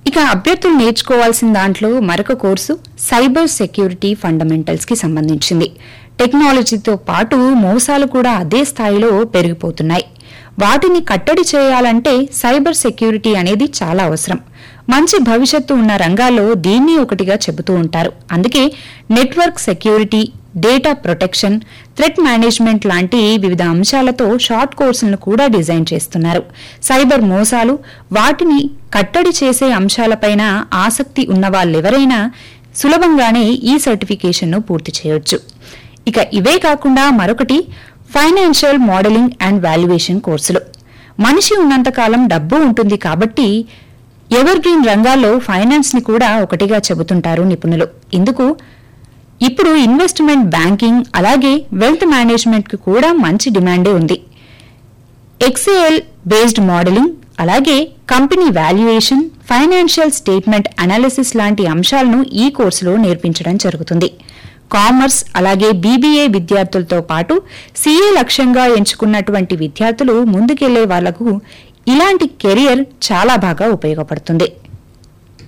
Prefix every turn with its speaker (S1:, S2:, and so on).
S1: ఇక అభ్యర్థులు నేర్చుకోవాల్సిన దాంట్లో మరొక కోర్సు సైబర్ సెక్యూరిటీ ఫండమెంటల్స్ కి సంబంధించింది టెక్నాలజీతో పాటు మోసాలు కూడా అదే స్థాయిలో పెరిగిపోతున్నాయి వాటిని కట్టడి చేయాలంటే సైబర్ సెక్యూరిటీ అనేది చాలా అవసరం మంచి భవిష్యత్తు ఉన్న రంగాల్లో దీన్ని ఒకటిగా చెబుతూ ఉంటారు అందుకే network security data protection threat management లాంటి వివిధ అంశాలతో షార్ట్ కోర్సులను కూడా డిజైన్ చేస్తున్నారు సైబర్ మోసాలు వాటిని కట్టడి చేసే అంశాలపైన ఆసక్తి ఉన్న వాళ్ళెవరైనా సులభంగానే ఈ సర్టిఫికేషన్ను పూర్తి చేయొచ్చు ఇక ఇవే కాకుండా మరొకటి ఫైనాన్షియల్ మోడలింగ్ అండ్ వాల్యుయేషన్ కోర్సులు మనిషి ఉన్నంతకాలం డబ్బు ఉంటుంది కాబట్టి ఎవర్ గ్రీన్ రంగాల్లో ఫైనాన్స్ ని కూడా ఒకటిగా చెబుతుంటారు నిపుణులు ఇందుకు ఇప్పుడు ఇన్వెస్ట్మెంట్ బ్యాంకింగ్ అలాగే వెల్త్ మేనేజ్మెంట్ కి కూడా మంచి డిమాండే ఉంది ఎక్స్ఏఎల్ బేస్డ్ మోడలింగ్ అలాగే company valuation financial statement analysis లాంటి అంశాలను ఈ కోర్సులో నేర్పించడం జరుగుతుంది కామర్స్ అలాగే బీబీఏ విద్యార్థులతో పాటు సీఏ లక్ష్యంగా ఎంచుకున్నటువంటి విద్యార్థులు ముందుకెళ్లే వాళ్లకు ఇలాంటి కెరియర్ చాలా బాగా ఉపయోగపడుతుంది